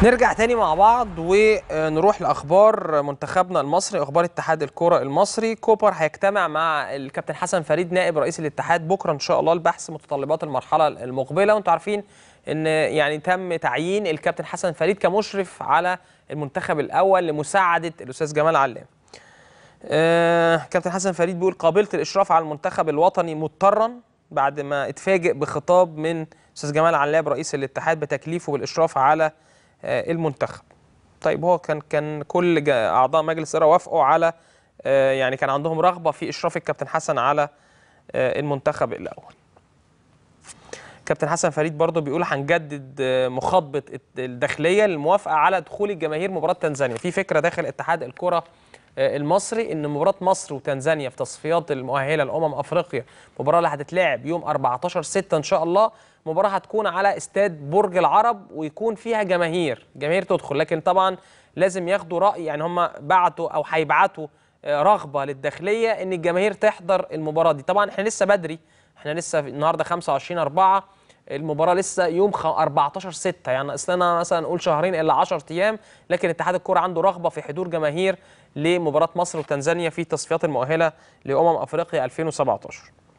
نرجع تاني مع بعض ونروح لاخبار منتخبنا المصري اخبار اتحاد الكره المصري كوبر هيجتمع مع الكابتن حسن فريد نائب رئيس الاتحاد بكره ان شاء الله لبحث متطلبات المرحله المقبله وانتم عارفين ان يعني تم تعيين الكابتن حسن فريد كمشرف على المنتخب الاول لمساعده الاستاذ جمال علام آه كابتن حسن فريد بيقول قابلت الاشراف على المنتخب الوطني مضطرا بعد ما اتفاجئ بخطاب من استاذ جمال علاب رئيس الاتحاد بتكليفه بالاشراف على آه المنتخب طيب هو كان كان كل اعضاء مجلس الاداره وافقوا على آه يعني كان عندهم رغبه في اشراف الكابتن حسن على آه المنتخب الاول كابتن حسن فريد برضه بيقول هنجدد مخاطبه الداخليه للموافقه على دخول الجماهير مباراه تنزانيا في فكره داخل اتحاد الكره المصري ان مباراه مصر وتنزانيا في تصفيات المؤهله لامم افريقيا المباراه اللي هتتلعب يوم 14 6 ان شاء الله مباراه هتكون على استاد برج العرب ويكون فيها جماهير جماهير تدخل لكن طبعا لازم ياخدوا راي يعني هم بعتوا او هيبعتوا رغبه للداخليه ان الجماهير تحضر المباراه دي طبعا احنا لسه بدري احنا لسه النهارده 25 4 المباراه لسه يوم 14 6 يعني اصلنا مثلا نقول شهرين الا 10 ايام لكن اتحاد الكره عنده رغبه في حضور جماهير لمباراه مصر وتنزانيا في تصفيات المؤهله لامم افريقيا 2017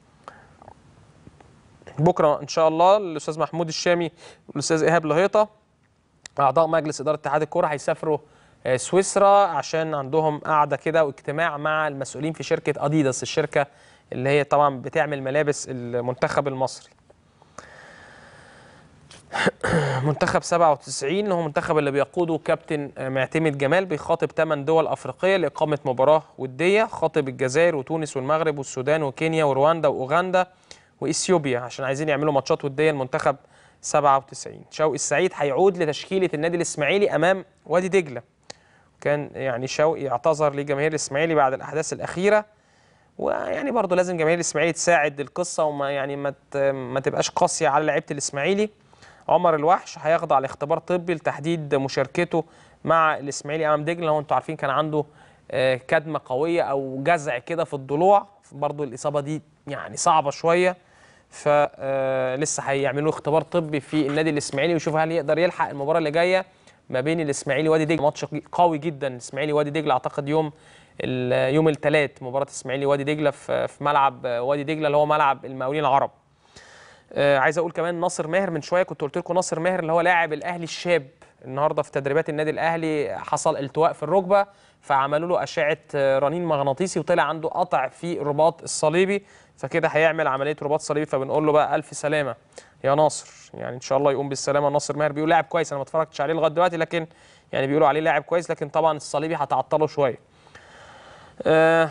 بكره ان شاء الله الاستاذ محمود الشامي والاستاذ ايهاب لهيطه اعضاء مجلس اداره اتحاد الكره هيسافروا سويسرا عشان عندهم قعده كده واجتماع مع المسؤولين في شركه اديداس الشركه اللي هي طبعا بتعمل ملابس المنتخب المصري منتخب 97 اللي هو المنتخب اللي بيقوده كابتن معتمد جمال بيخاطب 8 دول افريقيه لاقامه مباراه وديه خاطب الجزائر وتونس والمغرب والسودان وكينيا ورواندا واوغندا واثيوبيا عشان عايزين يعملوا ماتشات وديه المنتخب 97 شوقي السعيد هيعود لتشكيله النادي الاسماعيلي امام وادي دجله كان يعني شوقي اعتذر لجماهير الاسماعيلي بعد الاحداث الاخيره ويعني برضه لازم جماهير الاسماعيلي تساعد القصه وما يعني ما ما تبقاش قاسيه على لعيبه الاسماعيلي عمر الوحش هيخضع لاختبار طبي لتحديد مشاركته مع الاسماعيلي امام دجله هو انتوا عارفين كان عنده كدمه قويه او جزع كده في الضلوع برضه الاصابه دي يعني صعبه شويه فلسه هيعملوا اختبار طبي في النادي الاسماعيلي ويشوفوا هل يقدر يلحق المباراه اللي جايه ما بين الاسماعيلي وادي دجله ماتش قوي جدا الاسماعيلي وادي دجله اعتقد يوم يوم الثلاث مباراه الاسماعيلي وادي دجله في ملعب وادي دجله اللي هو ملعب المقاولين العرب آه عايز اقول كمان ناصر ماهر من شويه كنت قلت لكم ناصر ماهر اللي هو لاعب الاهلي الشاب النهارده في تدريبات النادي الاهلي حصل التواء في الركبه فعملوا له اشعه رنين مغناطيسي وطلع عنده قطع في الرباط الصليبي فكده هيعمل عمليه رباط صليبي فبنقول له بقى الف سلامه يا ناصر يعني ان شاء الله يقوم بالسلامه ناصر ماهر بيقول لاعب كويس انا ما اتفرجتش عليه لغايه دلوقتي لكن يعني بيقولوا عليه لاعب كويس لكن طبعا الصليبي هتعطله شويه آه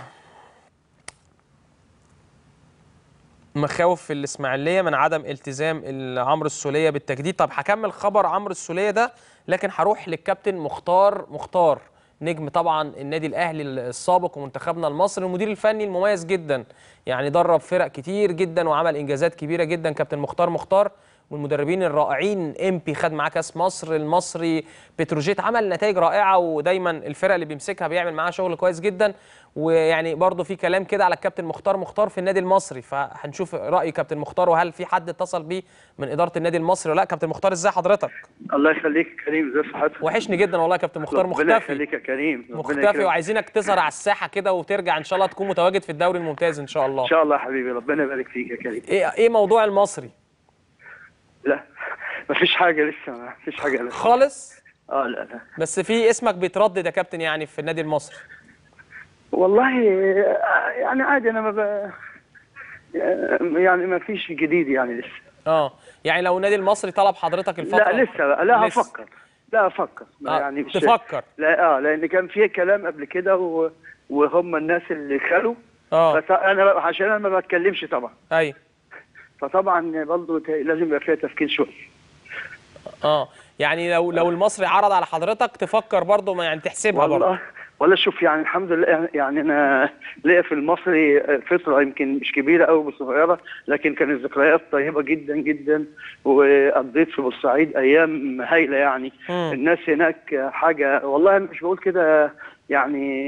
مخاوف في الاسماعيليه من عدم التزام عمرو السوليه بالتجديد طب هكمل خبر عمرو السوليه ده لكن هروح للكابتن مختار مختار نجم طبعا النادي الاهلي السابق ومنتخبنا المصري المدير الفني المميز جدا يعني درب فرق كتير جدا وعمل انجازات كبيره جدا كابتن مختار مختار والمدربين الرائعين امبي خد معاه كاس مصر المصري بتروجيت عمل نتائج رائعه ودايما الفرق اللي بيمسكها بيعمل معاها شغل كويس جدا ويعني برضه في كلام كده على الكابتن مختار مختار في النادي المصري فهنشوف راي كابتن مختار وهل في حد اتصل بيه من اداره النادي المصري ولا لا كابتن مختار ازاي حضرتك الله يخليك يا كريم ازي صحتك وحشني جدا والله يا كابتن مختار مختفي ربنا يخليك يا كريم مختفي وعايزينك تظهر على الساحه كده وترجع ان شاء الله تكون متواجد في الدوري الممتاز ان شاء الله ان شاء الله يا حبيبي ربنا يبارك فيك يا كريم ايه ايه موضوع المصري لا مفيش حاجه لسه مفيش حاجه لسه خالص اه لا لا بس في اسمك بيتردد يا كابتن يعني في النادي المصري والله يعني عادي انا ما ب... يعني ما فيش جديد يعني لسه اه يعني لو النادي المصري طلب حضرتك الفتره لا لسه لا, لا لسه. افكر لا افكر آه. يعني مش تفكر لا اه لان كان في كلام قبل كده و... وهم الناس اللي خلوا اه بس انا عشان انا ما بتكلمش طبعا ايوه فطبعا برضه لازم يبقى فيها تفكير شويه اه يعني لو لو المصري عرض على حضرتك تفكر برضه ما يعني تحسبها برضه والله ولا شوف يعني الحمد لله يعني انا ليا في المصري فتره يمكن مش كبيره قوي بس صغيره لكن كانت ذكريات طيبه جدا جدا وقضيت في بورسعيد ايام هايله يعني مم. الناس هناك حاجه والله انا مش بقول كده يعني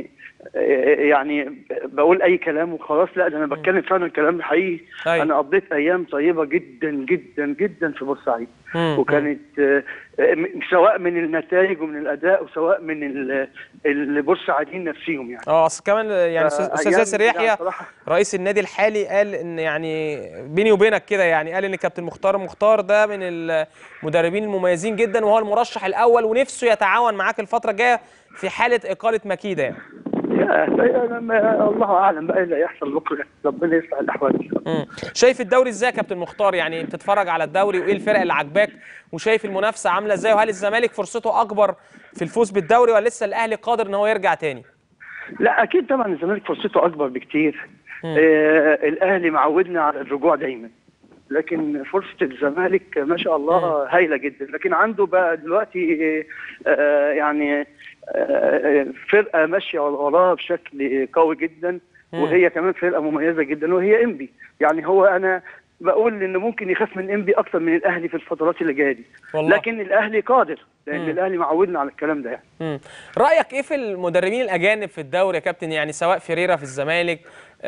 يعني بقول اي كلام وخلاص لا ده انا بتكلم فعلا كلام حقيقي أيوة. انا قضيت ايام طيبه جدا جدا جدا في بورسعيد مم. وكانت آه، م- سواء من النتائج ومن الاداء وسواء من ال- البورسعيديين نفسهم يعني اه اصل كمان يعني استاذ استاذ فأيام ياسر يعني يحيى صراحة- رئيس النادي الحالي قال ان يعني بيني وبينك كده يعني قال ان كابتن مختار مختار ده من المدربين المميزين جدا وهو المرشح الاول ونفسه يتعاون معاك الفتره الجايه في حاله اقاله مكيده يعني يا أنا ما- الله اعلم بقى إيه اللي هيحصل بكره ربنا يصلح الاحوال ان شاء الله مم. شايف الدوري ازاي يا كابتن مختار يعني بتتفرج على الدوري وايه الفرق اللي عاجباك وشايف المنافسه عامله ازاي وهل الزمالك فرصته اكبر في الفوز بالدوري ولا لسه الاهلي قادر ان هو يرجع تاني لا اكيد طبعا الزمالك فرصته اكبر بكتير آه الاهلي معودنا على الرجوع دايما لكن فرصه الزمالك ما شاء الله هايله جدا لكن عنده بقى دلوقتي آه يعني آه فرقه ماشيه وراه بشكل قوي جدا وهي كمان فرقه مميزه جدا وهي انبي يعني هو انا بقول ان ممكن يخاف من انبي اكتر من الاهلي في الفترات اللي جايه دي والله. لكن الاهلي قادر لان مم. الاهلي معودنا على الكلام ده يعني مم. رايك ايه في المدربين الاجانب في الدوري يا كابتن يعني سواء فيريرا في الزمالك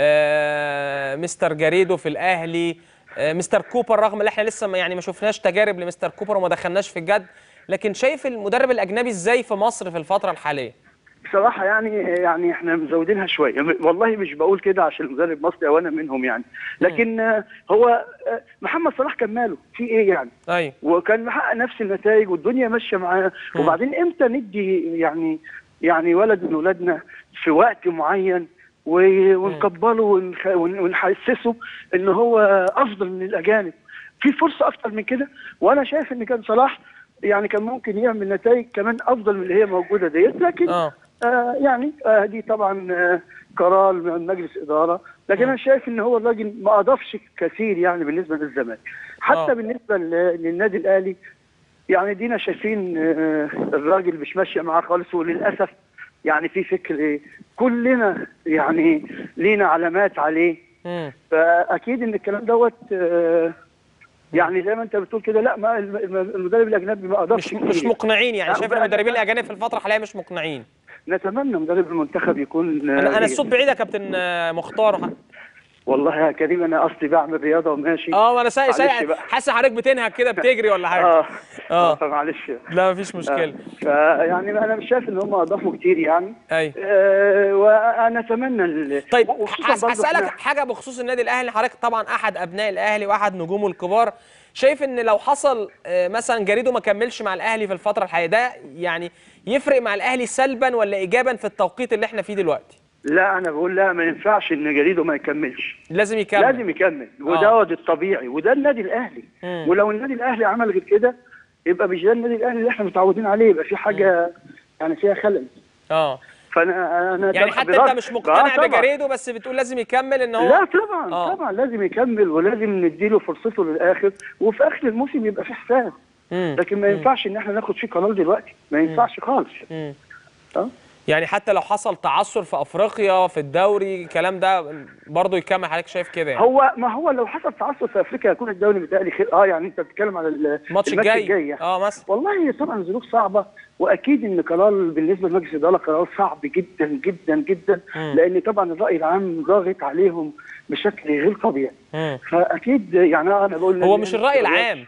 آه، مستر جاريدو في الاهلي آه، مستر كوبر رغم ان احنا لسه ما يعني ما شفناش تجارب لمستر كوبر وما دخلناش في الجد لكن شايف المدرب الاجنبي ازاي في مصر في الفتره الحاليه بصراحة يعني يعني احنا مزودينها شوية م- والله مش بقول كده عشان المدرب مصري او انا منهم يعني لكن آه، هو آه، محمد صلاح كان ماله في ايه يعني ايوه وكان محقق نفس النتائج والدنيا ماشية معاه وبعدين امتى ندي يعني يعني ولد من ولادنا في وقت معين و- ونكبره ونخ- ون- ونحسسه ان هو افضل من الاجانب في فرصة اكتر من كده وانا شايف ان كان صلاح يعني كان ممكن يعمل نتائج كمان افضل من اللي هي موجودة ديت لكن اه آه يعني آه دي طبعا آه قرار من مجلس اداره لكن انا شايف ان هو الراجل ما اضافش كثير يعني بالنسبه للزمالك حتى آه. بالنسبه ل- للنادي الاهلي يعني دينا شايفين آه الراجل مش ماشيه معاه خالص وللاسف يعني في فكر إيه، كلنا يعني لينا علامات عليه مم. فاكيد ان الكلام دوت آه يعني زي ما انت بتقول كده لا ما الم- الم- المدرب الاجنبي ما اضافش مش مش كتير. مقنعين يعني لا، شايف بقى- المدربين الاجانب في الفتره الحاليه مش مقنعين نتمنى مدرب المنتخب يكون آه، انا انا إيه. الصوت بعيد يا كابتن آه، مختار والله يا كريم انا اصلي بعمل رياضه وماشي اه ما انا سايق معلش سايق بقى. حاسس حضرتك بتنهج كده بتجري ولا حاجه اه آه. اه فمعلش لا مفيش مشكله فيعني انا مش شايف ان هم اضافوا كتير يعني ايوه آه وانا اتمنى ال- طيب وخصوصاً هس- برضه هسألك إحنا- حاجة بخصوص النادي الأهلي حضرتك طبعا أحد أبناء الأهلي وأحد نجومه الكبار شايف إن لو حصل آه، مثلا جريدو ما كملش مع الأهلي في الفترة الحالية ده يعني يفرق مع الأهلي سلبا ولا إيجابا في التوقيت اللي إحنا فيه دلوقتي؟ لا انا بقول لا ما ينفعش ان جريده ما يكملش لازم يكمل لازم يكمل وده آه. وده الطبيعي وده النادي الاهلي مم. ولو النادي الاهلي عمل غير كده يبقى مش ده النادي الاهلي اللي احنا متعودين عليه يبقى في حاجه يعني فيها خلل اه فانا انا يعني ده حتى برأيي- أنت مش مقتنع آه طبعاً. بجريدو بس بتقول لازم يكمل إن هو لا طبعا آه. طبعا لازم يكمل ولازم نديله فرصته للاخر وفي اخر الموسم يبقى في حساب مم. لكن ما ينفعش ان احنا ناخد فيه قرار دلوقتي ما ينفعش خالص مم. اه يعني حتى لو حصل تعثر في أفريقيا في الدوري الكلام ده برضه يكمل حضرتك شايف كده يعني هو ما هو لو حصل تعثر في افريقيا يكون الدوري متهيألي خير اه يعني انت بتتكلم على ال- الماتش الجاي يعني. اه مثلا والله طبعا ظروف صعبه واكيد ان قرار بالنسبه لمجلس الاداره قرار صعب جدا جدا جدا مم. لان طبعا الراي العام ضاغط عليهم بشكل غير طبيعي مم. فاكيد يعني انا بقول هو مش الرأي العام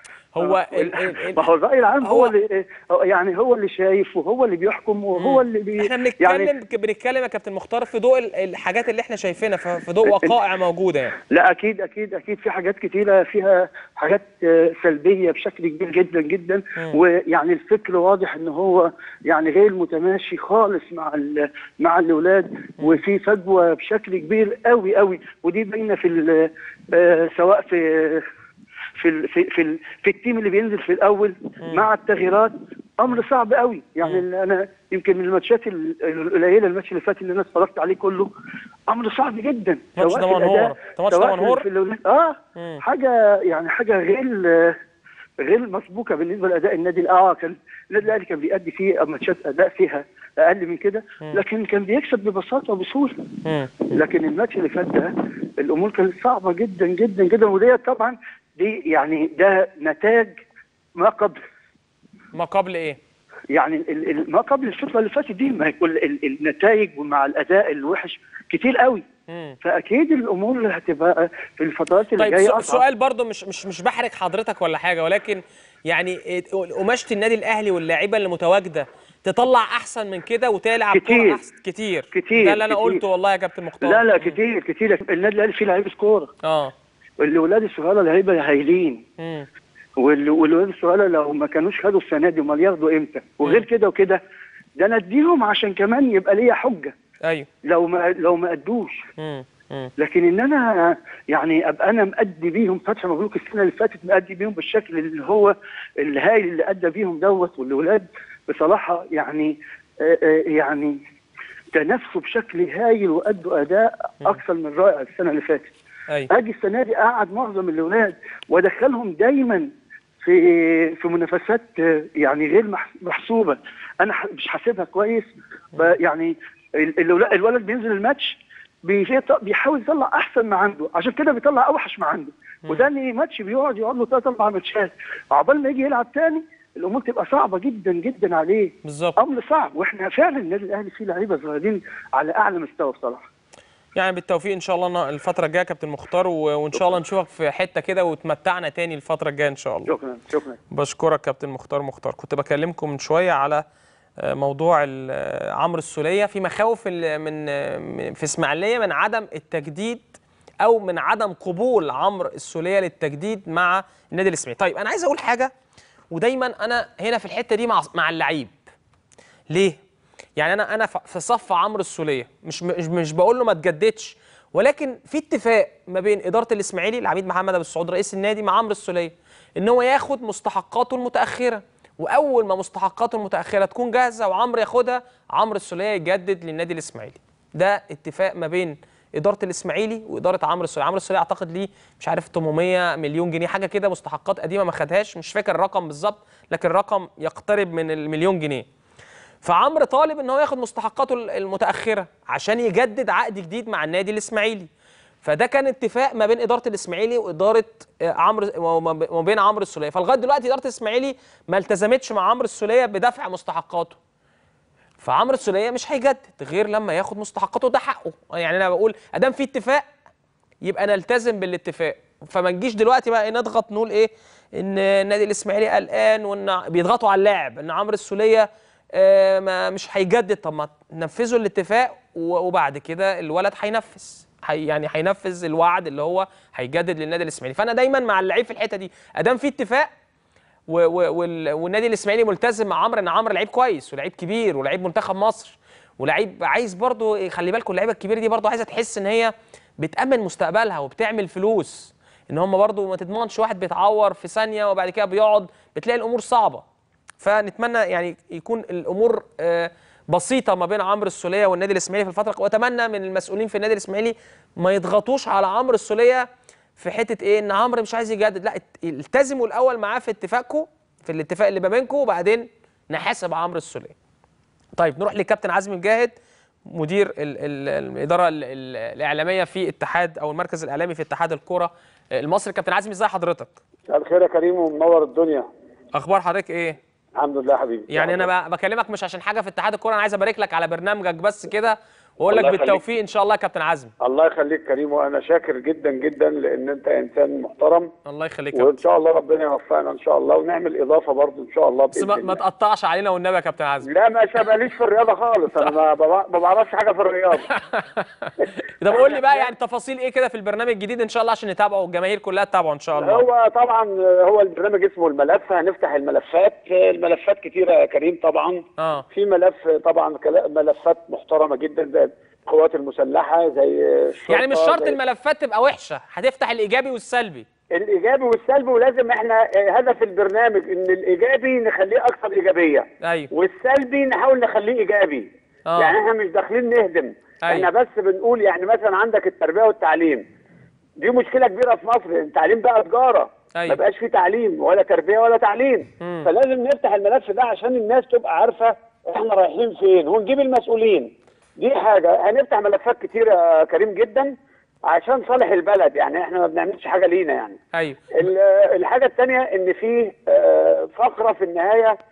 هو آه، ال ال ال ما هو الراي العام هو, هو- اللي يعني هو اللي شايف وهو اللي بيحكم وهو اللي بي احنا بنتكلم يعني بنتكلم يا كابتن مختار في ضوء ال- الحاجات اللي احنا شايفينها في في ضوء وقائع موجوده يعني لا اكيد اكيد اكيد في حاجات كتيره فيها حاجات آه، سلبيه بشكل كبير جدا جدا مم. ويعني الفكر واضح ان هو يعني غير متماشي خالص مع ال- مع الاولاد وفي فجوه بشكل كبير قوي قوي ودي باينه في ال- آه، سواء في في ال في في, ال في التيم اللي بينزل في الاول مع التغييرات امر صعب قوي يعني ال- انا يمكن من الماتشات ال- القليله الماتش اللي فات اللي انا اتفرجت عليه كله امر صعب جدا ماتش سواء في دمنهور. الأداء، ده ماتش سواء في- دمنهور؟ في الأولاد. اه مم. حاجه يعني حاجه غير غير مسبوكه بالنسبه لاداء النادي الأهلي. اه كان النادي الاهلي كان بيأدي فيه ماتشات اداء فيها اقل من كده لكن كان بيكسب ببساطه وبسهوله مم. لكن الماتش اللي فات ده الامور كانت صعبه جدا جدا جدا وديت طبعا دي يعني ده نتاج ما قبل ما قبل ايه يعني ال- ال- ما قبل الفتره اللي فاتت دي ما يكون ال- ال- النتائج ومع الاداء الوحش كتير قوي مم. فاكيد الامور اللي هتبقى في الفترات اللي طيب جايه سو- أصعب. سؤال برضو مش مش مش بحرج حضرتك ولا حاجه ولكن يعني إيه- قماشه النادي الاهلي واللاعيبه اللي متواجده تطلع احسن من كده وتلعب كتير. كوره احسن كتير كتير، ده اللي انا كتير. قلته والله يا كابتن مختار لا لا مم. كتير كتير النادي الاهلي فيه لعيبه كوره اه الولاد الصغيره لعيبه هايلين مم. وال- والولاد الصغيره لو ما كانوش خدوا السنه دي امال ياخدوا امتى وغير كده وكده ده انا اديهم عشان كمان يبقى ليا حجه ايوه لو ما لو ما ادوش مم. مم. لكن ان انا يعني ابقى انا مأدي بيهم فتحي مبروك السنه اللي فاتت مأدي بيهم بالشكل اللي هو الهايل اللي ادى بيهم دوت والولاد بصراحه يعني آه، آه، يعني تنافسوا بشكل هايل وادوا اداء اكثر من رائع السنه اللي فاتت ايوه اجي السنه دي اقعد معظم الاولاد وادخلهم دايما في في منافسات آه، يعني غير محس- محسوبه انا ح- مش حاسبها كويس ب- يعني ال- الولاد- الولد بينزل الماتش بيط- بيحاول يطلع احسن ما عنده عشان كده بيطلع اوحش ما عنده وده ان ماتش بيقعد يقعد له ثلاث اربع ماتشات عقبال ما يجي يلعب تاني الامور تبقى صعبه جدا جدا عليه بالظبط امر صعب واحنا فعلا النادي الاهلي فيه لعيبه صغيرين على اعلى مستوى بصراحه يعني بالتوفيق ان شاء الله الفتره الجايه يا كابتن مختار و- وان شاء الله نشوفك في حته كده وتمتعنا تاني الفتره الجايه ان شاء الله شكرا شكرا بشكرك كابتن مختار مختار كنت بكلمكم من شويه على آه، موضوع ال- آه، عمرو السوليه في مخاوف ال- من آه، من- في اسماعيليه من عدم التجديد او من عدم قبول عمرو السوليه للتجديد مع النادي الاسماعيلي طيب انا عايز اقول حاجه ودايما انا هنا في الحته دي مع مع اللعيب ليه يعني انا انا ف- في صف عمرو السوليه مش مش مش بقول له ما تجددش ولكن في اتفاق ما بين اداره الاسماعيلي العميد محمد ابو السعود رئيس النادي مع عمرو السوليه ان هو ياخد مستحقاته المتاخره واول ما مستحقاته المتاخره تكون جاهزه وعمرو ياخدها عمرو السوليه يجدد للنادي الاسماعيلي ده اتفاق ما بين اداره الاسماعيلي واداره عمرو السوليه عمرو السوليه اعتقد ليه مش عارف 800 مليون جنيه حاجه كده مستحقات قديمه ما خدهاش مش فاكر الرقم بالظبط لكن الرقم يقترب من المليون جنيه فعمرو طالب ان هو ياخد مستحقاته المتاخره عشان يجدد عقد جديد مع النادي الاسماعيلي فده كان اتفاق ما بين اداره الاسماعيلي واداره آه، عمرو وما ب- وما بين عمرو السوليه فلغايه دلوقتي اداره الاسماعيلي ما التزمتش مع عمرو السوليه بدفع مستحقاته فعمرو السوليه مش هيجدد غير لما ياخد مستحقاته ده حقه يعني انا بقول ادام في اتفاق يبقى نلتزم بالاتفاق فما نجيش دلوقتي بقى إيه نضغط نقول ايه ان النادي الاسماعيلي قلقان وان بيضغطوا على اللاعب ان عمرو السوليه آه، ما مش هيجدد طب ما نفذوا الاتفاق و- وبعد كده الولد هينفذ هي يعني هينفذ الوعد اللي هو هيجدد للنادي الاسماعيلي فانا دايما مع اللعيب في الحته دي ادام في اتفاق و و وال والنادي الاسماعيلي ملتزم مع عمرو ان عمرو لعيب كويس ولعيب كبير ولعيب منتخب مصر ولعيب عايز برضو خلي بالكم اللعيبه الكبيره دي برضو عايزه تحس ان هي بتامن مستقبلها وبتعمل فلوس ان هم برضو ما تضمنش واحد بيتعور في ثانيه وبعد كده بيقعد بتلاقي الامور صعبه فنتمنى يعني يكون الامور آه، بسيطه ما بين عمرو السوليه والنادي الاسماعيلي في الفتره واتمنى من المسؤولين في النادي الاسماعيلي ما يضغطوش على عمرو السوليه في حته ايه ان عمرو مش عايز يجدد لا ات- التزموا الاول معاه في اتفاقكم في الاتفاق اللي ما بينكم وبعدين نحاسب عمرو السوليه طيب نروح للكابتن عزمي مجاهد مدير ال ال الاداره ال ال الاعلاميه في اتحاد او المركز الاعلامي في اتحاد الكره المصري كابتن عزمي ازي حضرتك مساء الخير يا كريم ومنور الدنيا اخبار حضرتك ايه الحمد لله حبيبي يعني انا بقى بكلمك مش عشان حاجه في اتحاد الكوره انا عايز ابارك لك على برنامجك بس كده واقول لك الله يخليك. بالتوفيق ان شاء الله يا كابتن عزمي الله يخليك كريم وانا شاكر جدا جدا لان انت انسان محترم الله يخليك يا كابتن وان شاء الله ربنا يوفقنا ان شاء الله ونعمل اضافه برضه ان شاء الله بس ما, باذن ما الله تقطعش علينا والنبي يا كابتن عزمي لا ما شباليش في الرياضه خالص انا ما ببع- ما بعرفش حاجه في الرياضه طب قول لي بقى يعني تفاصيل ايه كده في البرنامج الجديد ان شاء الله عشان نتابعه والجماهير كلها تتابعه ان شاء الله هو طبعا هو البرنامج اسمه الملف هنفتح الملفات الملفات كتيره يا كريم طبعا اه في ملف طبعا كلا- ملفات محترمه جدا زي القوات المسلحه زي الشرطه يعني مش شرط زي الملفات تبقى وحشه هتفتح الايجابي والسلبي الايجابي والسلبي ولازم احنا آه، هدف البرنامج ان الايجابي نخليه اكثر ايجابيه ايوه والسلبي نحاول نخليه ايجابي آه. يعني احنا مش داخلين نهدم أيوة. احنا بس بنقول يعني مثلا عندك التربيه والتعليم دي مشكله كبيره في مصر التعليم بقى تجاره أيوة. ما بقاش فيه تعليم ولا تربيه ولا تعليم مم. فلازم نفتح الملف ده عشان الناس تبقى عارفه احنا رايحين فين ونجيب المسؤولين دي حاجه هنفتح ملفات كتيره يا كريم جدا عشان صالح البلد يعني احنا ما بنعملش حاجه لينا يعني ايوه ال- الحاجة الثانية إن في آه، فقرة في النهاية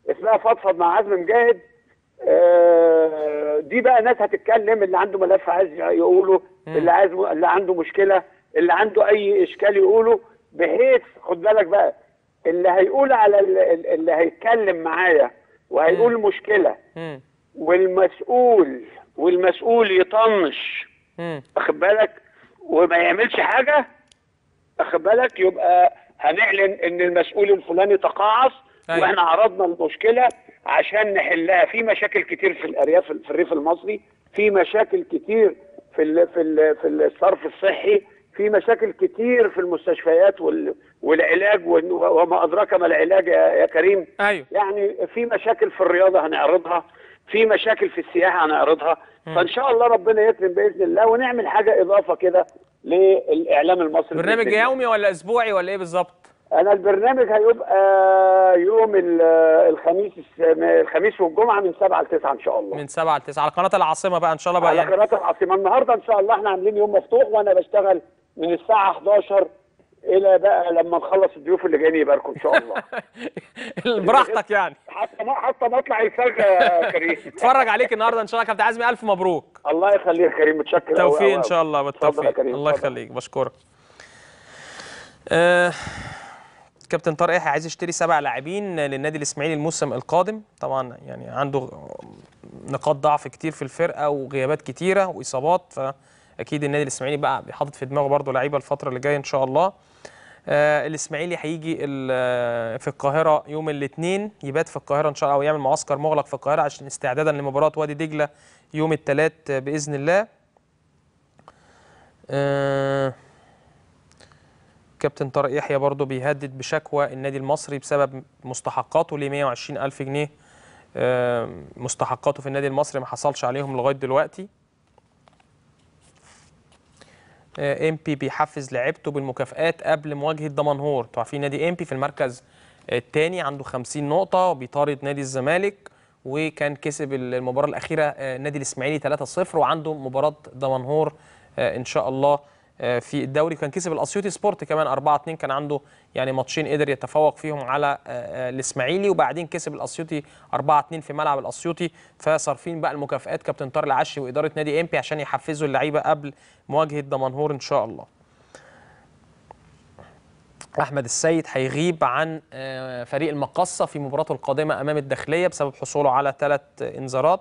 اسمها فضفض مع عزم مجاهد آه، دي بقى ناس هتتكلم اللي عنده ملف عايز يقوله اللي عايز اللي عنده مشكله اللي عنده اي اشكال يقوله بحيث خد بالك بقى اللي هيقول على ال- ال- اللي هيتكلم معايا وهيقول مشكله مم. والمسؤول والمسؤول يطنش مم. واخد بالك وما يعملش حاجه واخد بالك يبقى هنعلن ان المسؤول الفلاني تقاعس أيوة. واحنا عرضنا المشكله عشان نحلها في مشاكل كتير في الارياف في الريف المصري في مشاكل كتير في ال في ال في الصرف الصحي في مشاكل كتير في المستشفيات وال والعلاج وال- وما ادراك ما العلاج يا يا كريم ايوه يعني في مشاكل في الرياضه هنعرضها في مشاكل في السياحه هنعرضها فان شاء الله ربنا يكرم باذن الله ونعمل حاجه اضافه كده للاعلام المصري برنامج بإذن الله. يومي ولا اسبوعي ولا ايه بالظبط انا البرنامج هيبقى يوم ال- الخميس الخميس والجمعه من 7 ل 9 ان شاء الله من 7 ل 9 على قناه العاصمه بقى ان شاء الله بقى على يعني قناه العاصمه النهارده ان شاء الله احنا عاملين يوم مفتوح وانا بشتغل من الساعه 11 الى بقى لما نخلص الضيوف اللي جايين يباركوا ان شاء الله براحتك يعني حتى ما حتى مطلع الفجر يا كريم اتفرج عليك النهارده ان شاء الله كابتن عزمي الف مبروك الله يخليك يا كريم متشكر أوي بالتوفيق أوي ان أوي. شاء الله اتفضل يا بالتوفيق كريم، الله اتفضل. يخليك بشكرك آه كابتن طارق يحيى عايز يشتري سبع لاعبين للنادي الاسماعيلي الموسم القادم طبعا يعني عنده نقاط ضعف كتير في الفرقه وغيابات كتيره واصابات فاكيد النادي الاسماعيلي بقى بيحطط في دماغه برضه لعيبه الفتره اللي جايه ان شاء الله آه الاسماعيلي هيجي ال- في القاهره يوم الاثنين يبات في القاهره ان شاء الله او يعمل معسكر مغلق في القاهره عشان استعدادا لمباراه وادي دجله يوم الثلاث باذن الله آه كابتن طارق يحيى برضه بيهدد بشكوى النادي المصري بسبب مستحقاته ل 120 ألف جنيه آه، مستحقاته في النادي المصري ما حصلش عليهم لغاية دلوقتي ام بي بيحفز لعيبته بالمكافآت قبل مواجهة دمنهور انتوا عارفين نادي ام بي في المركز الثاني عنده 50 نقطة وبيطارد نادي الزمالك وكان كسب المباراة الأخيرة آه، نادي الإسماعيلي 3-0 وعنده مباراة دمنهور آه، إن شاء الله آه، في الدوري كان كسب الاسيوطي سبورت كمان 4-2 كان عنده يعني ماتشين قدر يتفوق فيهم على آه، آه، الاسماعيلي وبعدين كسب الاسيوطي 4-2 في ملعب الاسيوطي فصارفين بقى المكافئات كابتن طارق العشي واداره نادي امبي عشان يحفزوا اللعيبه قبل مواجهه دمنهور ان شاء الله احمد السيد هيغيب عن آه، فريق المقصه في مباراته القادمه امام الداخليه بسبب حصوله على ثلاث انذارات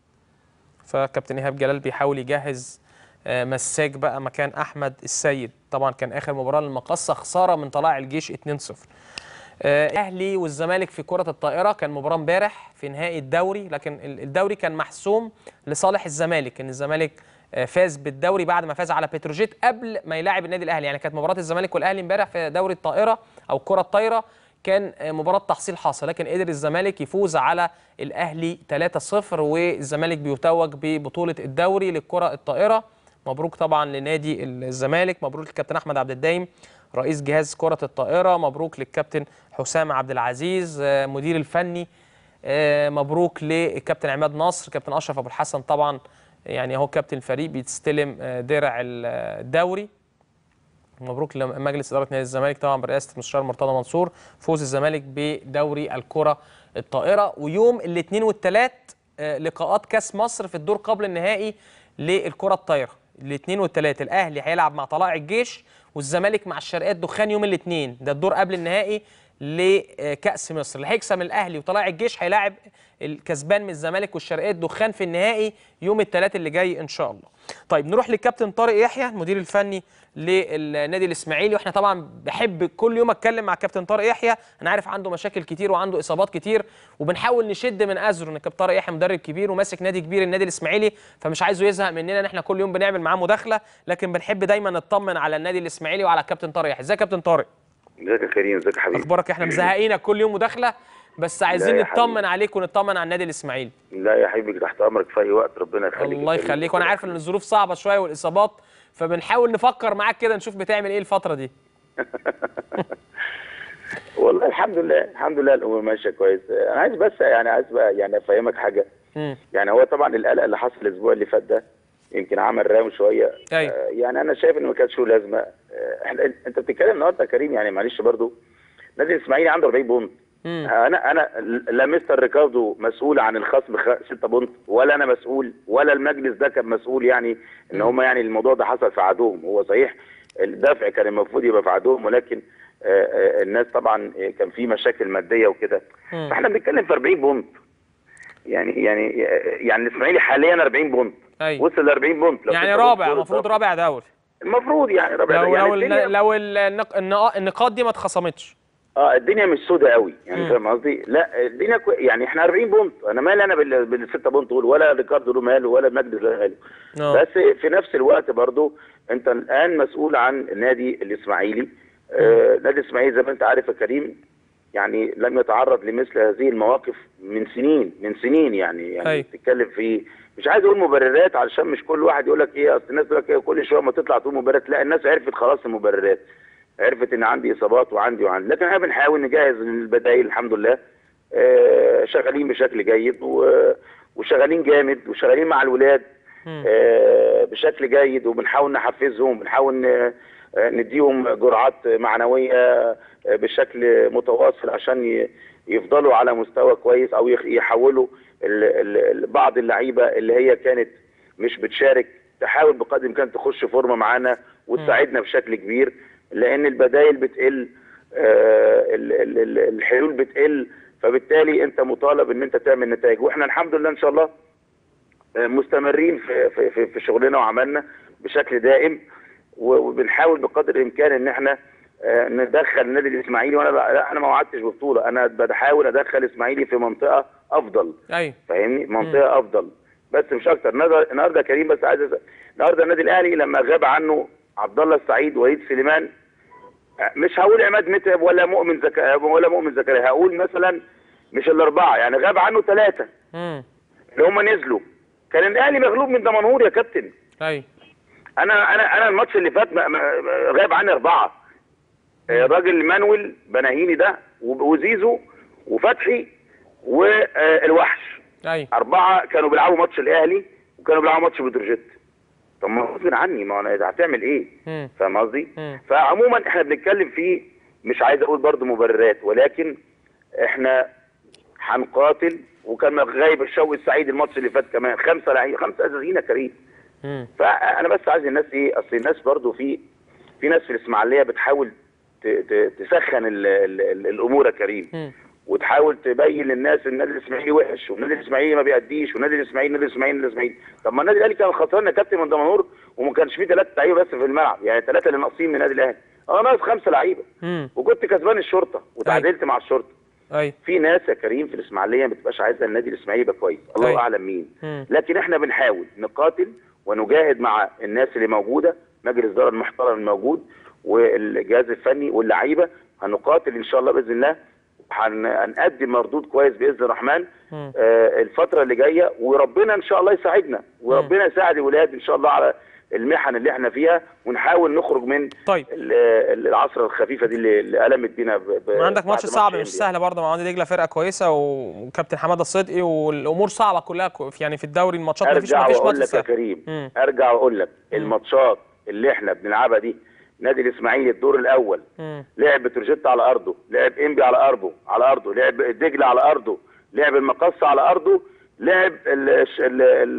فكابتن ايهاب جلال بيحاول يجهز آه، مساك بقى مكان احمد السيد طبعا كان اخر مباراه للمقصه خساره من طلائع الجيش 2-0 آه، الاهلي والزمالك في كره الطائره كان مباراه امبارح في نهائي الدوري لكن ال- الدوري كان محسوم لصالح الزمالك ان الزمالك آه، فاز بالدوري بعد ما فاز على بتروجيت قبل ما يلاعب النادي الاهلي يعني كانت مباراه الزمالك والاهلي امبارح في دوري الطائره او كره الطايره كان آه، مباراه تحصيل حاصل لكن قدر الزمالك يفوز على الاهلي 3-0 والزمالك بيتوج ببطوله الدوري للكره الطائره مبروك طبعا لنادي الزمالك مبروك للكابتن احمد عبد الدايم رئيس جهاز كره الطائره مبروك للكابتن حسام عبد العزيز آه، مدير الفني آه، مبروك للكابتن عماد نصر كابتن اشرف ابو الحسن طبعا يعني هو كابتن الفريق بيستلم آه، درع الدوري مبروك لمجلس اداره نادي الزمالك طبعا برئاسه المستشار مرتضى منصور فوز الزمالك بدوري الكره الطائره ويوم الاثنين والثلاث لقاءات كاس مصر في الدور قبل النهائي للكره الطايره الاثنين والثلاث الاهلي هيلعب مع طلائع الجيش والزمالك مع الشرقيه الدخان يوم الاثنين ده الدور قبل النهائي لكاس مصر اللي هيكسب الاهلي وطلائع الجيش هيلاعب الكسبان من الزمالك والشرقيه الدخان في النهائي يوم الثلاث اللي جاي ان شاء الله طيب نروح للكابتن طارق يحيى المدير الفني للنادي الاسماعيلي واحنا طبعا بحب كل يوم اتكلم مع كابتن طارق يحيى انا عارف عنده مشاكل كتير وعنده اصابات كتير وبنحاول نشد من ازره ان كابتن طارق يحيى مدرب كبير وماسك نادي كبير النادي الاسماعيلي فمش عايزه يزهق مننا ان احنا كل يوم بنعمل معاه مداخله لكن بنحب دايما نطمن على النادي الاسماعيلي وعلى كابتن طارق يحيى ازيك يا كابتن طارق ازيك يا كريم ازيك يا حبيبي اخبارك احنا مزهقينك كل يوم مداخله بس عايزين يا نطمن حبيبي. عليك ونطمن على النادي الاسماعيلي لا يا حبيبي تحت امرك في اي وقت ربنا يخليك الله يا كريم. يخليك وانا عارف ان الظروف صعبه شويه والاصابات فبنحاول نفكر معاك كده نشوف بتعمل ايه الفتره دي والله الحمد لله الحمد لله الامور ماشيه كويس انا عايز بس يعني عايز بقى يعني افهمك حاجه مم. يعني هو طبعا القلق اللي حصل الاسبوع اللي فات ده يمكن عمل رام شويه أيوة. آه، يعني انا شايف ان ما كانش له لازمه آه، احنا انت بتتكلم النهارده يا كريم يعني معلش برضو نادي الاسماعيلي عنده 40 بونت مم. انا انا لا مستر ريكاردو مسؤول عن الخصم 6 بونت ولا انا مسؤول ولا المجلس ده كان مسؤول يعني ان هم يعني الموضوع ده حصل في عدوهم هو صحيح الدفع كان المفروض يبقى في عدوهم ولكن آه، آه، الناس طبعا آه، كان في مشاكل ماديه وكده مم. فاحنا بنتكلم في 40 بونت يعني يعني يعني الاسماعيلي حاليا 40 بونت أيوة. وصل ل 40 بونت لو يعني ستة بونت رابع دول المفروض طب- رابع دوري المفروض يعني رابع لو يعني لو الدنيا- الن- لو النق- النقا- النقاط دي ما اتخصمتش اه الدنيا مش سودة قوي يعني مم. فاهم قصدي لا الدنيا كوي... يعني احنا 40 بونت انا مالي انا بال... بالستة بونت دول ولا ريكاردو له ماله ولا مجدي له ماله آه. بس في نفس الوقت برضو انت الان مسؤول عن النادي الاسماعيلي آه نادي الاسماعيلي زي ما انت عارف يا كريم يعني لم يتعرض لمثل هذه المواقف من سنين من سنين يعني يعني أيوة. بتتكلم في مش عايز اقول مبررات علشان مش كل واحد يقول لك ايه اصل الناس تقول لك ايه كل شويه ما تطلع تقول مبررات لا الناس عرفت خلاص المبررات عرفت ان عندي اصابات وعندي وعندي لكن احنا بنحاول نجهز البدائل الحمد لله آه، شغالين بشكل جيد و- وشغالين جامد وشغالين مع الولاد مم. آه، بشكل جيد وبنحاول نحفزهم بنحاول ن- آه، نديهم جرعات معنويه آه، بشكل متواصل عشان ي- يفضلوا على مستوى كويس او يخ- يحولوا ال- ال- ال- بعض اللعيبه اللي هي كانت مش بتشارك تحاول بقدر الامكان تخش فورمه معانا وتساعدنا بشكل كبير لان البدائل بتقل آه، ال- ال- ال- الحلول بتقل فبالتالي انت مطالب ان انت تعمل نتائج واحنا الحمد لله ان شاء الله آه، مستمرين في في في, في شغلنا وعملنا بشكل دائم و- وبنحاول بقدر الامكان ان احنا آه، ندخل النادي الاسماعيلي وانا ب- لا، انا ما وعدتش ببطوله انا بحاول ادخل الاسماعيلي في منطقه افضل ايوه فاهمني منطقه افضل بس مش اكتر النهارده النهارده يا كريم بس عايز أسأل. النهارده النادي الاهلي لما غاب عنه عبد الله السعيد وليد سليمان آه، مش هقول عماد متعب ولا مؤمن زكريا ولا مؤمن زكريا هقول مثلا مش الاربعه يعني غاب عنه ثلاثه امم اللي هم نزلوا كان الاهلي مغلوب من دمنهور يا كابتن ايوه انا انا انا الماتش اللي فات ما- ما- ما- غاب عني اربعه آه، الراجل مانويل بناهيني ده وب- وزيزو وفتحي والوحش ايوه اربعه كانوا بيلعبوا ماتش الاهلي وكانوا بيلعبوا ماتش بتروجيت طب ما غصب عني ما انا هتعمل ايه مم. فاهم قصدي مم. فعموما احنا بنتكلم في مش عايز اقول برضو مبررات ولكن احنا هنقاتل وكان غايب الشوقي السعيد الماتش اللي فات كمان خمسه لعيبه خمسه اساسيين يا كريم مم. فانا بس عايز الناس ايه اصل الناس برضو في في ناس في الاسماعيليه بتحاول ت- ت- تسخن ال ال ال الامور يا كريم مم. وتحاول تبين للناس ان النادي الاسماعيلي وحش والنادي الاسماعيلي ما بيأديش والنادي الاسماعيلي النادي الاسماعيلي النادي الاسماعيلي طب ما النادي الاهلي كان خسران يا كابتن من دمنهور وما كانش فيه ثلاثه لعيبه بس في الملعب يعني ثلاثه اللي ناقصين من النادي الاهلي اه ناقص خمسه لعيبه مم. وكنت كسبان الشرطه وتعادلت مع الشرطه ايوه في ناس يا كريم في الاسماعيليه ما بتبقاش عايزه النادي الاسماعيلي يبقى كويس الله أيوة. اعلم مين مم. لكن احنا بنحاول نقاتل ونجاهد مع الناس اللي موجوده مجلس الاداره المحترم الموجود والجهاز الفني واللعيبه هنقاتل ان شاء الله باذن الله هن- هنقدم مردود كويس باذن الرحمن مم. آه الفتره اللي جايه وربنا ان شاء الله يساعدنا وربنا يساعد الولاد ان شاء الله على المحن اللي احنا فيها ونحاول نخرج من طيب. ال- ال- العصر الخفيفه دي اللي اللي قلمت بينا ب- ب- وعندك بعد ماتش صعب إنبي. مش سهل برضه مع وادي دجله فرقه كويسه وكابتن حماده الصدقي والامور صعبه كلها كو- يعني في الدوري الماتشات مفيش ارجع مفيش واقول ماتش لك يا سهل كريم مم. ارجع واقول لك الماتشات اللي احنا بنلعبها دي نادي الاسماعيلي الدور الاول مم. لعب بتروجيت على ارضه لعب انبي على ارضه على ارضه لعب دجله على ارضه لعب المقصه على ارضه لعب ال ال ال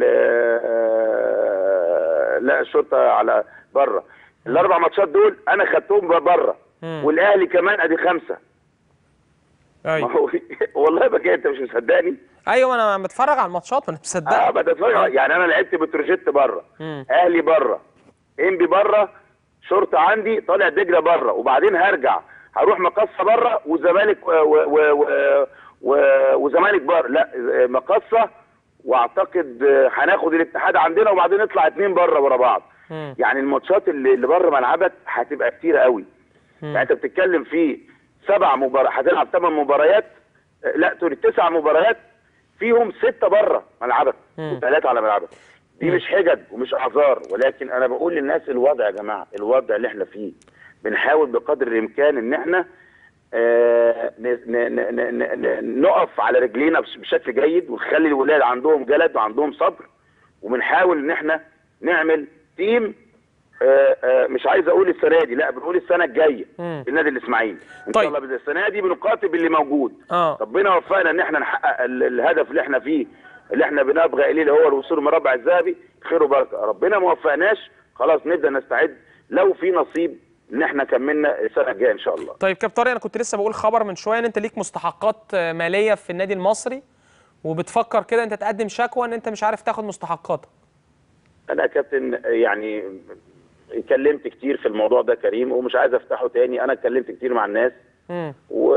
آه، لا الشرطه على بره الاربع ماتشات دول انا خدتهم بره مم. والاهلي كمان ادي خمسه ما ايوه هو والله بقى انت مش مصدقني ايوه انا بتفرج على الماتشات وانا اه مصدق بتفرج يعني انا لعبت بتروجيت بره مم. اهلي بره انبي بره شرطه عندي طالع دجله بره وبعدين هرجع هروح مقصه بره وزمالك و و و و وزمالك بره لا مقصه واعتقد هناخد الاتحاد عندنا وبعدين نطلع اتنين بره ورا بعض مم. يعني الماتشات اللي, اللي بره ملعبك هتبقى كتيره قوي يعني انت بتتكلم في سبع مباريات هتلعب ثمان مباريات آه، لا تقول تسع مباريات فيهم سته بره ملعبك مم. وثلاثه على ملعبك دي مش حجج ومش اعذار ولكن انا بقول للناس الوضع يا جماعه الوضع اللي احنا فيه بنحاول بقدر الامكان ان احنا آه، ن- ن- ن- ن- ن- نقف على رجلينا بش- بشكل جيد ونخلي الولاد عندهم جلد وعندهم صبر وبنحاول ان احنا نعمل تيم آه، آه، مش عايز اقول السنه دي لا بنقول السنه الجايه مم. النادي الاسماعيلي ان طيب. شاء الله باذن السنه دي بنقاتل باللي موجود اه ربنا وفقنا ان احنا نحقق ال- الهدف اللي احنا فيه اللي احنا بنبغى اليه اللي هو الوصول المربع الذهبي خير وبركه ربنا ما وفقناش خلاص نبدا نستعد لو في نصيب ان احنا كملنا السنه الجايه ان شاء الله طيب كابتن طارق انا كنت لسه بقول خبر من شويه ان انت ليك مستحقات آه، ماليه في النادي المصري وبتفكر كده انت تقدم شكوى ان انت مش عارف تاخد مستحقاتك انا يا كابتن يعني اتكلمت كتير في الموضوع ده كريم ومش عايز افتحه تاني انا اتكلمت كتير مع الناس امم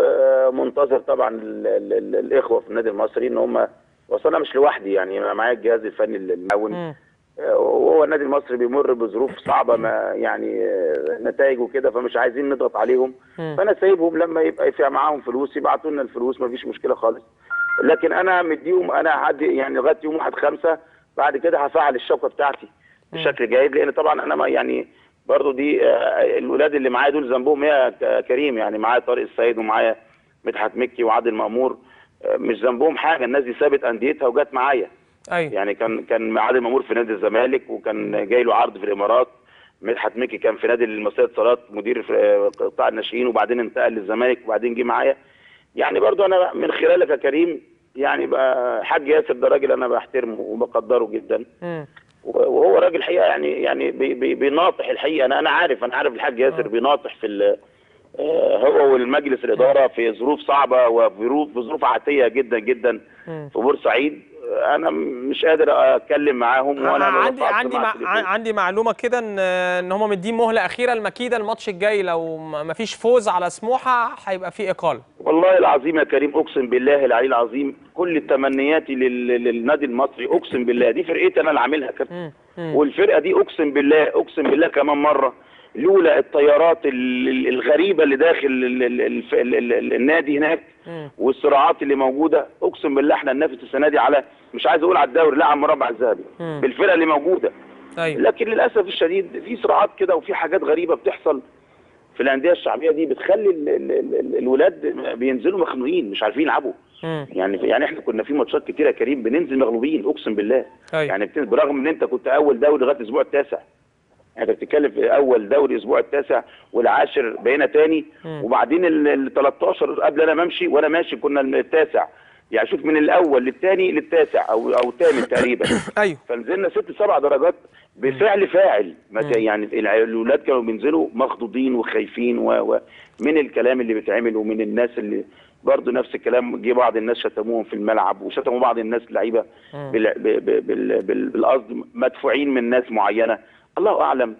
ومنتظر طبعا ال ال ال الاخوه في النادي المصري ان هم واصل انا مش لوحدي يعني انا معايا الجهاز الفني المعاون مم. آه، وهو النادي المصري بيمر بظروف صعبه ما يعني آه، نتائج وكده فمش عايزين نضغط عليهم مم. فانا سايبهم لما يبقى في معاهم فلوس يبعتوا لنا الفلوس مفيش مشكله خالص لكن انا مديهم انا عدي يعني لغايه يوم 1 5 بعد كده هفعل الشوكه بتاعتي بشكل جيد لان طبعا انا ما يعني برضو دي آه، الولاد اللي معايا دول ذنبهم ايه يا ك- كريم يعني معايا طارق السيد ومعايا مدحت مكي وعادل مامور آه، مش ذنبهم حاجه الناس دي سابت انديتها وجت معايا ايوه يعني كان كان عادل مامور في نادي الزمالك وكان جاي له عرض في الامارات مدحت مكي كان في نادي المصرية اتصالات مدير في قطاع الناشئين وبعدين انتقل للزمالك وبعدين جه معايا يعني برضو انا من خلالك يا كريم يعني بقى حاج ياسر ده راجل انا بحترمه وبقدره جدا امم وهو راجل حقيقه يعني يعني بي- بي- بيناطح الحقيقه انا انا عارف انا عارف الحاج ياسر بيناطح في ال- آه، هو والمجلس الاداره في ظروف صعبه وظروف ظروف عاتيه جدا جدا مم. في بورسعيد آه، انا مش قادر اتكلم معاهم وانا ما عندي بطلعش عندي مع مع التليفون. عندي معلومه كده ان ان هم مدين مهله اخيره المكيده الماتش الجاي لو ما ما فيش فوز على سموحه هيبقى في اقاله والله العظيم يا كريم اقسم بالله العلي العظيم كل تمنياتي لل- للنادي المصري اقسم بالله دي فرقتي انا اللي عاملها كابتن مم. مم. والفرقه دي اقسم بالله اقسم بالله كمان مره لولا الطيارات ال- ال- الغريبه اللي داخل ال- ال- الف- ال- ال- ال- النادي هناك مم. والصراعات اللي موجوده اقسم بالله احنا ننافس السنه دي على مش عايز اقول على الدوري لا على المربع الذهبي مم. بالفرقه اللي موجوده ايوه لكن للاسف الشديد في صراعات كده وفي حاجات غريبه بتحصل في الانديه الشعبيه دي بتخلي ال ال ال ال الولاد بينزلوا مخنوقين مش عارفين يلعبوا مم. يعني يعني احنا كنا في ماتشات كتيره يا كريم بننزل مغلوبين اقسم بالله أيوة. يعني بت- برغم ان انت كنت اول دوري لغايه الاسبوع التاسع انت بتتكلم في اول دوري الاسبوع التاسع والعاشر بقينا تاني مم. وبعدين ال 13 قبل انا ما امشي وانا ماشي كنا التاسع يعني شوف من الاول للثاني للتاسع او او الثامن تقريبا ايوه فنزلنا ست سبع درجات بفعل فاعل ما ت- يعني الع- الاولاد كانوا بينزلوا مخضوضين وخايفين و... و... من الكلام اللي بيتعمل ومن الناس اللي برضه نفس الكلام جه بعض الناس شتموهم في الملعب وشتموا بعض الناس لعيبه بال... ب... ب... بال... بال... بالقصد مدفوعين من ناس معينه الله اعلم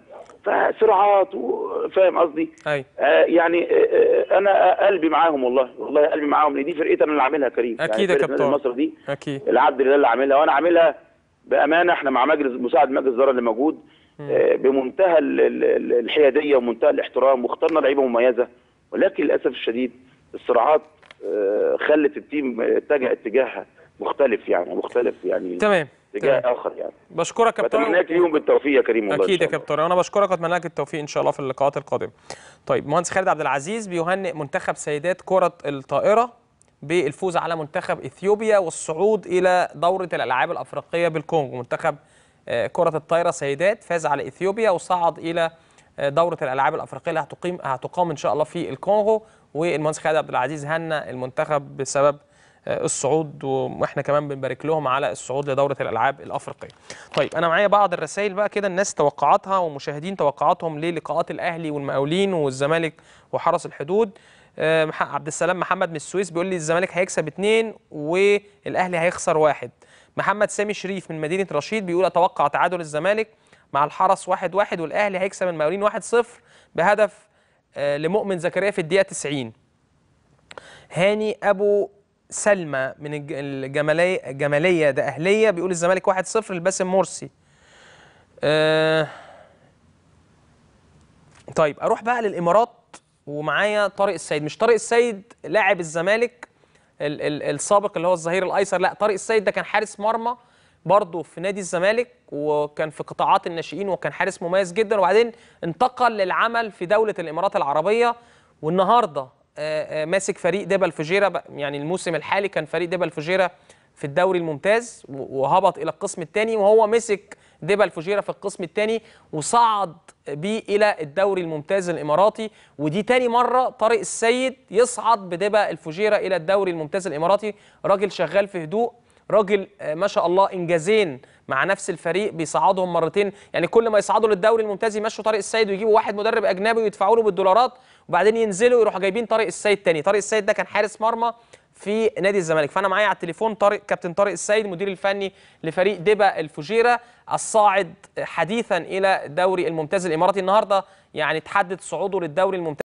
فصراعات و- فاهم قصدي ايوه آه يعني آه آه انا قلبي معاهم والله والله قلبي معاهم لان دي فرقتي انا اللي عاملها يا كريم أكيد يا يعني فرقة كابتن. نادي مصر دي اكيد العبد لله اللي عاملها وانا عاملها بامانه احنا مع مجلس مساعد مجلس الاداره اللي موجود آه، بمنتهى ال- ال- ال- الحياديه ومنتهى الاحترام واخترنا لعيبه مميزه ولكن للاسف الشديد الصراعات آه، خلت التيم اتجه اتجاه مختلف يعني مختلف يعني تمام اتجاه تمام. اخر يعني بشكرك يا كابتن بتمنى لك اليوم بالتوفيق يا كريم والله إن اكيد يا شاء الله. كابتن وانا بشكرك واتمنى لك التوفيق ان شاء الله في اللقاءات القادمه طيب مهندس خالد عبد العزيز بيهنئ منتخب سيدات كره الطائره بالفوز على منتخب اثيوبيا والصعود الى دوره الالعاب الافريقيه بالكونغو منتخب آه، كره الطائره سيدات فاز على اثيوبيا وصعد الى آه، دوره الالعاب الافريقيه اللي هتقيم هتقام ان شاء الله في الكونغو والمهندس خالد عبد العزيز هنأ المنتخب بسبب آه، الصعود واحنا كمان بنبارك لهم على الصعود لدوره الالعاب الافريقيه. طيب انا معايا بعض الرسائل بقى كده الناس توقعاتها ومشاهدين توقعاتهم للقاءات الاهلي والمقاولين والزمالك وحرس الحدود. آه، مح- عبد السلام محمد من السويس بيقول لي الزمالك هيكسب اثنين والاهلي هيخسر واحد. محمد سامي شريف من مدينه رشيد بيقول اتوقع تعادل الزمالك مع الحرس واحد واحد والاهلي هيكسب المقاولين واحد صفر بهدف آه، لمؤمن زكريا في الدقيقه 90. هاني ابو سلمى من الج- الجماليه الجماليه ده اهليه بيقول الزمالك 1-0 لباسم مرسي آه طيب اروح بقى للامارات ومعايا طارق السيد مش طارق السيد لاعب الزمالك ال ال السابق اللي هو الظهير الايسر لا طارق السيد ده كان حارس مرمى برضه في نادي الزمالك وكان في قطاعات الناشئين وكان حارس مميز جدا وبعدين انتقل للعمل في دوله الامارات العربيه والنهارده آه، آه، ماسك فريق دبا الفجيره بقى- يعني الموسم الحالي كان فريق دبا الفجيره في الدوري الممتاز و- وهبط الى القسم الثاني وهو مسك ديبا الفجيره في القسم الثاني وصعد بيه الى الدوري الممتاز الاماراتي ودي تاني مره طارق السيد يصعد بديبا الفجيره الى الدوري الممتاز الاماراتي راجل شغال في هدوء راجل آه، ما شاء الله انجازين مع نفس الفريق بيصعدهم مرتين يعني كل ما يصعدوا للدوري الممتاز يمشوا طارق السيد ويجيبوا واحد مدرب اجنبي ويدفعوا له بالدولارات وبعدين ينزلوا يروحوا جايبين طارق السيد تاني طارق السيد ده كان حارس مرمى في نادي الزمالك فانا معايا على التليفون طارق كابتن طارق السيد المدير الفني لفريق ديبا الفجيره الصاعد حديثا الى الدوري الممتاز الاماراتي النهارده يعني تحدد صعوده للدوري الممتاز